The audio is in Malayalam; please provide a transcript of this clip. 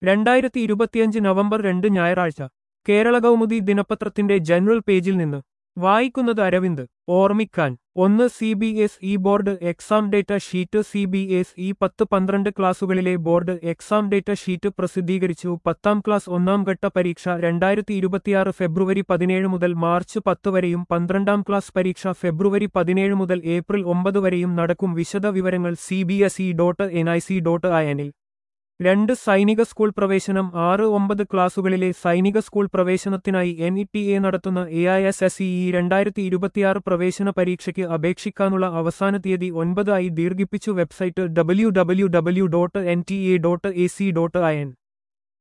രണ്ടായിരത്തി ഇരുപത്തിയഞ്ച് നവംബർ രണ്ട് ഞായറാഴ്ച കേരള കൗമുദി ദിനപത്രത്തിന്റെ ജനറൽ പേജിൽ നിന്ന് വായിക്കുന്നത് അരവിന്ദ് ഓർമ്മിക്കാൻ ഒന്ന് C B S E board exam date sheet C B S E പത്ത് പന്ത്രണ്ട് ക്ലാസുകളിലെ ബോർഡ് എക്സാം ഡേറ്റ ഷീറ്റ് പ്രസിദ്ധീകരിച്ചു പത്താം ക്ലാസ് ഒന്നാം ഘട്ട പരീക്ഷ രണ്ടായിരത്തി ഇരുപത്തിയാറ് ഫെബ്രുവരി പതിനേഴ് മുതൽ മാർച്ച് പത്ത് വരെയും പന്ത്രണ്ടാം ക്ലാസ് പരീക്ഷ ഫെബ്രുവരി പതിനേഴ് മുതൽ ഏപ്രിൽ ഒമ്പത് വരെയും നടക്കും വിശദ വിവരങ്ങൾ C B S E dot N I C dot അയനിൽ രണ്ട് സൈനിക സ്കൂൾ പ്രവേശനം ആറ് ഒമ്പത് ക്ലാസുകളിലെ സൈനിക സ്കൂൾ പ്രവേശനത്തിനായി എൻ ഇ ടി എ നടത്തുന്ന A I S S E രണ്ടായിരത്തി ഇരുപത്തിയാറ് പ്രവേശന പരീക്ഷയ്ക്ക് അപേക്ഷിക്കാനുള്ള അവസാന തീയതി ഒൻപത് ആയി ദീർഘിപ്പിച്ചു website W W W dot N T A dot A C dot I N